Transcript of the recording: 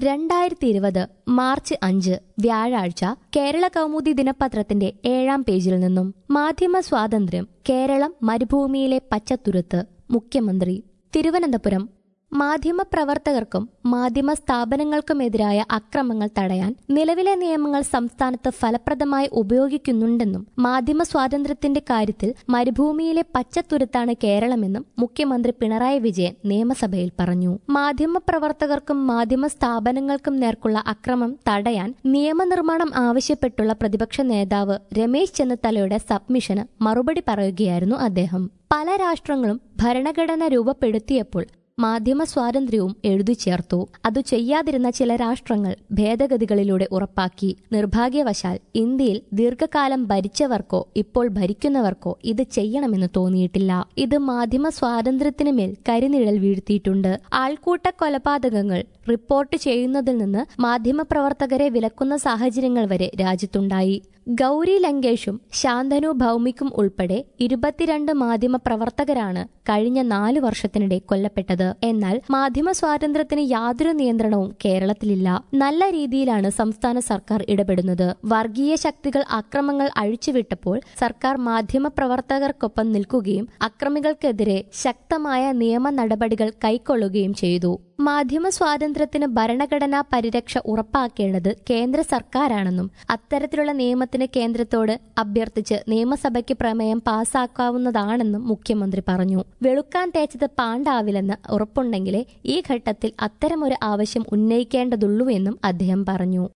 രണ്ടായിരത്തി ഇരുപത് മാർച്ച് അഞ്ച് വ്യാഴാഴ്ച കേരള കൗമുദി ദിനപത്രത്തിന്റെ ഏഴാം പേജിൽ നിന്നും മാധ്യമ സ്വാതന്ത്ര്യം കേരളം മരുഭൂമിയിലെ പച്ചത്തുരുത്ത് മുഖ്യമന്ത്രി തിരുവനന്തപുരം മാധ്യമപ്രവർത്തകർക്കും മാധ്യമ സ്ഥാപനങ്ങൾക്കുമെതിരായ അക്രമങ്ങൾ തടയാൻ നിലവിലെ നിയമങ്ങൾ സംസ്ഥാനത്ത് ഫലപ്രദമായി ഉപയോഗിക്കുന്നുണ്ടെന്നും മാധ്യമ സ്വാതന്ത്ര്യത്തിന്റെ കാര്യത്തിൽ മരുഭൂമിയിലെ പച്ചത്തുരുത്താണ് കേരളമെന്നും മുഖ്യമന്ത്രി പിണറായി വിജയൻ നിയമസഭയിൽ പറഞ്ഞു മാധ്യമപ്രവർത്തകർക്കും മാധ്യമ സ്ഥാപനങ്ങൾക്കും നേർക്കുള്ള അക്രമം തടയാൻ നിയമനിർമ്മാണം ആവശ്യപ്പെട്ടുള്ള പ്രതിപക്ഷ നേതാവ് രമേശ് ചെന്നിത്തലയുടെ സബ്മിഷന് മറുപടി പറയുകയായിരുന്നു അദ്ദേഹം പല രാഷ്ട്രങ്ങളും ഭരണഘടന രൂപപ്പെടുത്തിയപ്പോൾ മാധ്യമ സ്വാതന്ത്ര്യവും എഴുതി ചേർത്തു അതു ചെയ്യാതിരുന്ന ചില രാഷ്ട്രങ്ങൾ ഭേദഗതികളിലൂടെ ഉറപ്പാക്കി നിർഭാഗ്യവശാൽ ഇന്ത്യയിൽ ദീർഘകാലം ഭരിച്ചവർക്കോ ഇപ്പോൾ ഭരിക്കുന്നവർക്കോ ഇത് ചെയ്യണമെന്ന് തോന്നിയിട്ടില്ല ഇത് മാധ്യമ സ്വാതന്ത്ര്യത്തിന് മേൽ കരിനിഴൽ വീഴ്ത്തിയിട്ടുണ്ട് ആൾക്കൂട്ട കൊലപാതകങ്ങൾ റിപ്പോർട്ട് ചെയ്യുന്നതിൽ നിന്ന് മാധ്യമപ്രവർത്തകരെ വിലക്കുന്ന സാഹചര്യങ്ങൾ വരെ രാജ്യത്തുണ്ടായി ഗൗരി ലങ്കേഷും ശാന്തനു ഭൗമിക്കും ഉൾപ്പെടെ ഇരുപത്തിരണ്ട് മാധ്യമ പ്രവർത്തകരാണ് കഴിഞ്ഞ നാലു വർഷത്തിനിടെ കൊല്ലപ്പെട്ടത് എന്നാൽ മാധ്യമ സ്വാതന്ത്ര്യത്തിന് യാതൊരു നിയന്ത്രണവും കേരളത്തിലില്ല നല്ല രീതിയിലാണ് സംസ്ഥാന സർക്കാർ ഇടപെടുന്നത് വർഗീയ ശക്തികൾ അക്രമങ്ങൾ അഴിച്ചുവിട്ടപ്പോൾ സർക്കാർ മാധ്യമ പ്രവർത്തകർക്കൊപ്പം നിൽക്കുകയും അക്രമികൾക്കെതിരെ ശക്തമായ നിയമ നടപടികൾ കൈക്കൊള്ളുകയും ചെയ്തു മാധ്യമ സ്വാതന്ത്ര്യത്തിന് ഭരണഘടനാ പരിരക്ഷ ഉറപ്പാക്കേണ്ടത് കേന്ദ്ര സർക്കാരാണെന്നും അത്തരത്തിലുള്ള നിയമത്തിന് കേന്ദ്രത്തോട് അഭ്യർത്ഥിച്ച് നിയമസഭയ്ക്ക് പ്രമേയം പാസാക്കാവുന്നതാണെന്നും മുഖ്യമന്ത്രി പറഞ്ഞു വെളുക്കാൻ തേച്ചത് പാണ്ടാവില്ലെന്ന് ഉറപ്പുണ്ടെങ്കിലേ ഈ ഘട്ടത്തിൽ അത്തരമൊരു ആവശ്യം ഉന്നയിക്കേണ്ടതുള്ളൂ എന്നും അദ്ദേഹം പറഞ്ഞു